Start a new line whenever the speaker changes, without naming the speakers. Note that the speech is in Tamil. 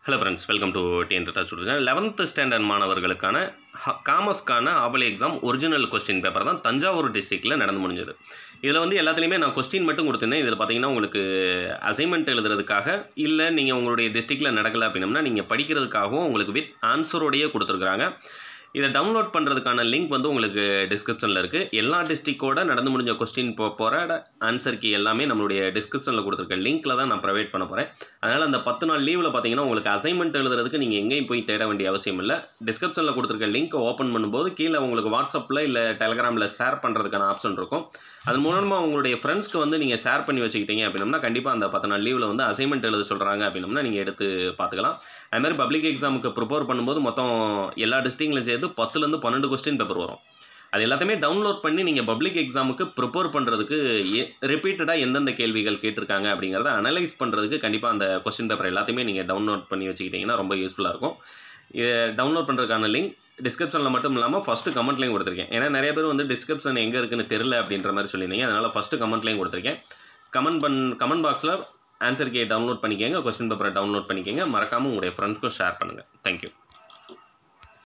hello friends welcome to TN touch student eleventh standard மாணவர்களுக்கான காமர்ஸ்க்கான ஆவலி எக்ஸாம் ஒரிஜினல் கொஸ்டின் பேப்பர் தான் தஞ்சாவூர் டிஸ்ட்ரிக்டில் நடந்து முடிஞ்சது இதில் வந்து எல்லாத்துலேயுமே நான் கொஸ்டின் மட்டும் கொடுத்துருந்தேன் இதில் பார்த்தீங்கன்னா உங்களுக்கு அசைன்மெண்ட் எழுதுறதுக்காக இல்லை நீங்கள் உங்களுடைய டிஸ்ட்ரிக்டில் நடக்கலை அப்படின்னம்னா நீங்கள் படிக்கிறதுக்காகவும் உங்களுக்கு வித் ஆன்சரோடையே கொடுத்துருக்குறாங்க இதை டவுன்லோட் பண்ணுறதுக்கான லிங்க் வந்து உங்களுக்கு டிஸ்கிரிப்ஷனில் இருக்குது எல்லா டிஸ்ட்ரிக்டோட நடந்து முடிஞ்ச கொஸ்டின் போ போகிற ஆன்சர் கீ எல்லாமே நம்மளுடைய டிஸ்கிரிப்ஷனில் கொடுத்துருக்க லிங்க்கில் தான் நான் ப்ரொவைட் பண்ண போகிறேன் அதனால் அந்த பத்து நாள் லீவில் பார்த்தீங்கன்னா உங்களுக்கு அசைன்மெண்ட் எழுதுறதுக்கு நீங்கள் எங்கேயும் போய் தேட வேண்டிய அவசியம் இல்லை டிஸ்கிரிப்ஷனில் கொடுத்துருக்க லிங்க்கை ஓப்பன் பண்ணும்போது கீழே உங்களுக்கு வாட்ஸ்அப்பில் இல்லை டெலகிராமில் ஷேர் பண்ணுறதுக்கான ஆப்ஷன் இருக்கும் அதன் மூலமாக உங்களுடைய ஃப்ரெண்ட்ஸ்க்கு வந்து நீங்கள் ஷேர் பண்ணி வச்சுக்கிட்டீங்க அப்படின்னம்னா கண்டிப்பாக அந்த பத்து நாள் லீவில் வந்து அசைன்மெண்ட் எழுத சொல்கிறாங்க அப்படின்னம்னா நீங்கள் எடுத்து பார்த்துக்கலாம் அதுமாதிரி பப்ளிக் எக்ஸாமுக்கு ப்ரிப்பேர் பண்ணும்போது மொத்தம் எல்லா டிஸ்ட்ரிக்ட்லையும் சேர்த்து பத்துலேருந்து பன்னெண்டு கொஸ்டின் பேப்பர் வரும் அது எல்லாத்தையுமே டவுன்லோட் பண்ணி நீங்கள் பப்ளிக் எக்ஸாமுக்கு ப்ரிப்பேர் பண்ணுறதுக்கு ரிப்பீட்டடாக எந்தெந்த கேள்விகள் கேட்டிருக்காங்க அப்படிங்கிறத அனலைஸ் பண்ணுறதுக்கு கண்டிப்பாக அந்த கொஸ்டின் பேப்பர் எல்லாத்தையுமே நீங்கள் டவுன்லோட் பண்ணி வச்சுக்கிட்டிங்கன்னா ரொம்ப யூஸ்ஃபுல்லாக இருக்கும் இதை டவுன்லோட் பண்ணுறதுக்கான லிங்க் டிஸ்கிரிப்ஷனில் மட்டும் இல்லாமல் ஃபஸ்ட்டு கமெண்ட்லையும் கொடுத்துருக்கேன் ஏன்னா நிறைய பேர் வந்து டிஸ்கிரிப்ஷன் எங்கே இருக்குன்னு தெரில அப்படின்ற மாதிரி சொல்லியிருந்தீங்க அதனால் ஃபஸ்ட்டு கமெண்ட்லையும் கொடுத்துருக்கேன் கமெண்ட் பண் கமெண்ட் பாக்ஸில் ஆன்சர் கே டவுன்லோட் பண்ணிக்கோங்க கொஸ்டின் பேப்பரை டவுன்லோட் பண்ணிக்கோங்க மறக்காமல் உங்களுடைய ஃப்ரெண்ட்ஸ்க்கும் ஷேர் பண்ணுங்கள் தேங்க்யூ